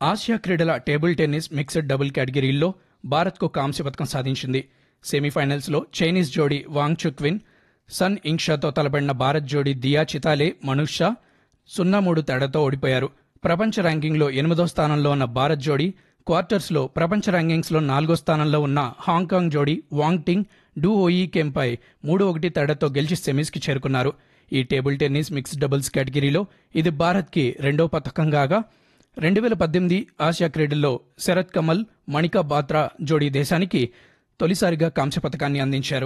Asia క్రీడల table tennis mixed double కేటగిరీల్లో భారత్కు కాంస్య పథకం సాధించింది సెమీఫైనల్స్లో చైనీస్ జోడీ వాంగ్ చుక్విన్ సన్ ఇంగ్షాతో తలబడిన భారత్ జోడీ దియా చితాలే మనూష్ షా సున్నా మూడు తేడాతో ఓడిపోయారు ప్రపంచ ర్యాంకింగ్లో ఎనిమిదో స్థానంలో ఉన్న భారత్ జోడీ క్వార్టర్స్లో ప్రపంచ ర్యాంకింగ్స్లో నాలుగో స్థానంలో ఉన్న హాంకాంగ్ జోడీ వాంగ్ టింగ్ డూ ఓయి కెంపై మూడు ఒకటి తేడాతో గెలిచి సెమీస్కి చేరుకున్నారు ఈ టేబుల్ టెన్నిస్ మిక్స్డ్ డబుల్స్ కేటగిరీలో ఇది భారత్కి రెండో పథకం కాగా రెండు వేల పద్దెనిమిది ఆసియా క్రీడల్లో శరత్ కమల్ మణికా బాత్రా జోడీ దేశానికి తొలిసారిగా కాంస్య పథకాన్ని అందించారు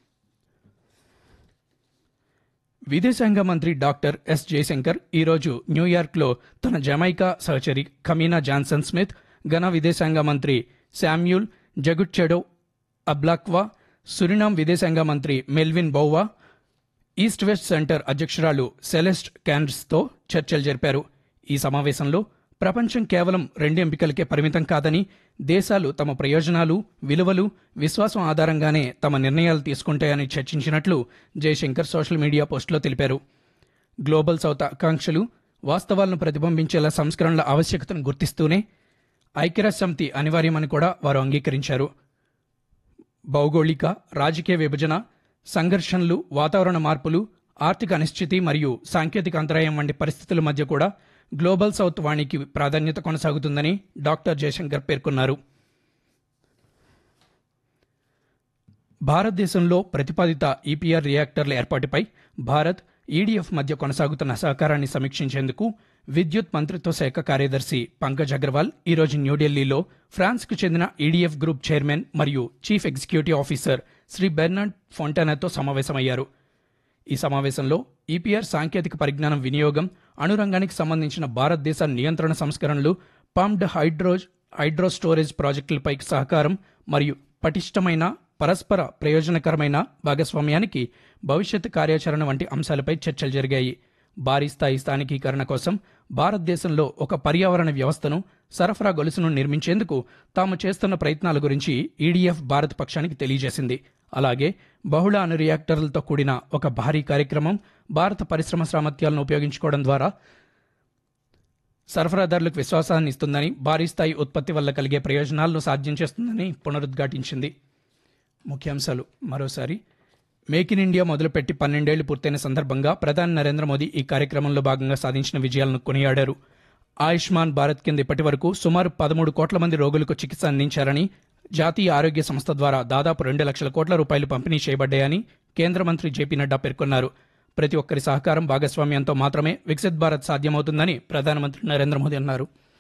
విదేశాంగ మంత్రి డాక్టర్ ఎస్ జయశంకర్ ఈరోజు న్యూయార్క్లో తన జమైకా సహచరి కమీనా జాన్సన్ స్మిత్ ఘనా విదేశాంగ మంత్రి శామ్యూల్ జగుట్చెడో అబ్లాక్వా సురినామ్ విదేశాంగ మంత్రి Melvin Bouva East West Center అధ్యక్షురాలు సెలెస్ట్ క్యాన్స్తో చర్చలు జరిపారు ఈ సమావేశంలో ప్రపంచం కేవలం రెండు ఎంపికలకే పరిమితం కాదని దేశాలు తమ ప్రయోజనాలు విలువలు విశ్వాసం ఆధారంగానే తమ నిర్ణయాలు తీసుకుంటాయని చర్చించినట్లు జయశంకర్ సోషల్ మీడియా పోస్టులో తెలిపారు గ్లోబల్ సౌత్ ఆకాంక్షలు వాస్తవాలను ప్రతిబింబించేలా సంస్కరణల ఆవశ్యకతను గుర్తిస్తూనే ఐక్యరాజ్య సమితి అనివార్యమని కూడా వారు అంగీకరించారు భౌగోళిక రాజకీయ విభజన సంఘర్షణలు వాతావరణ మార్పులు ఆర్థిక అనిశ్చితి మరియు సాంకేతిక అంతరాయం వంటి పరిస్థితుల మధ్య కూడా గ్లోబల్ సౌత్ వాణికి ప్రాధాన్యత కొనసాగుతుందని డాక్టర్ జయశంకర్ పేర్కొన్నారు భారతదేశంలో ప్రతిపాదిత ఈపీఆర్ రియాక్టర్ల ఏర్పాటుపై భారత్ ఈడీఎఫ్ మధ్య కొనసాగుతున్న సహకారాన్ని సమీక్షించేందుకు విద్యుత్ మంత్రిత్వ శాఖ కార్యదర్శి పంకజ్ అగర్వాల్ ఈరోజు న్యూఢిల్లీలో ఫ్రాన్స్కు చెందిన ఈడీఎఫ్ గ్రూప్ చైర్మన్ మరియు chief executive officer Shri Bernard ఫొంటానాతో సమావేశమయ్యారు ఈ సమావేశంలో ఈపీఆర్ సాంకేతిక పరిజ్ఞానం వినియోగం అణురంగానికి సంబంధించిన భారతదేశ నియంత్రణ సంస్కరణలు పంప్డ్ హైడ్రో హైడ్రో స్టోరేజ్ ప్రాజెక్టులపై సహకారం మరియు పటిష్టమైన పరస్పర ప్రయోజనకరమైన భాగస్వామ్యానికి భవిష్యత్ కార్యాచరణ వంటి అంశాలపై చర్చలు జరిగాయి భారీ స్థాయి స్థానికీకరణ కోసం భారతదేశంలో ఒక పర్యావరణ వ్యవస్థను సరఫరా గొలుసును నిర్మించేందుకు తాము చేస్తున్న ప్రయత్నాల గురించి ఈడీఎఫ్ భారత్ పక్షానికి తెలియజేసింది అలాగే బహుళ అణు రియాక్టర్లతో కూడిన ఒక భారీ కార్యక్రమం భారత పరిశ్రమ సామర్థ్యాలను ఉపయోగించుకోవడం ద్వారా సరఫరాదారులకు విశ్వాసాన్ని ఇస్తుందని భారీ స్థాయి ఉత్పత్తి వల్ల కలిగే ప్రయోజనాలను సాధ్యం చేస్తుందని పునరుద్ఘాటించింది ముఖ్యాంశాలు మరోసారి మేక్ ఇన్ ఇండియా మొదలుపెట్టి పన్నెండేళ్లు పూర్తయిన సందర్భంగా ప్రధాని నరేంద్ర మోదీ ఈ కార్యక్రమంలో భాగంగా సాధించిన విజయాలను కొనియాడారు ఆయుష్మాన్ భారత్ కింద ఇప్పటి వరకు సుమారు పదమూడు కోట్ల మంది రోగులకు చికిత్స అందించారని జాతీయ ఆరోగ్య సంస్థ ద్వారా దాదాపు రెండు లక్షల కోట్ల రూపాయలు పంపిణీ చేయబడ్డాయని కేంద్ర మంత్రి జేపీ నడ్డా పేర్కొన్నారు ప్రతి ఒక్కరి సహకారం భాగస్వామ్యంతో మాత్రమే వికసిత్ భారత్ సాధ్యమవుతుందని ప్రధానమంత్రి నరేంద్ర మోదీ అన్నారు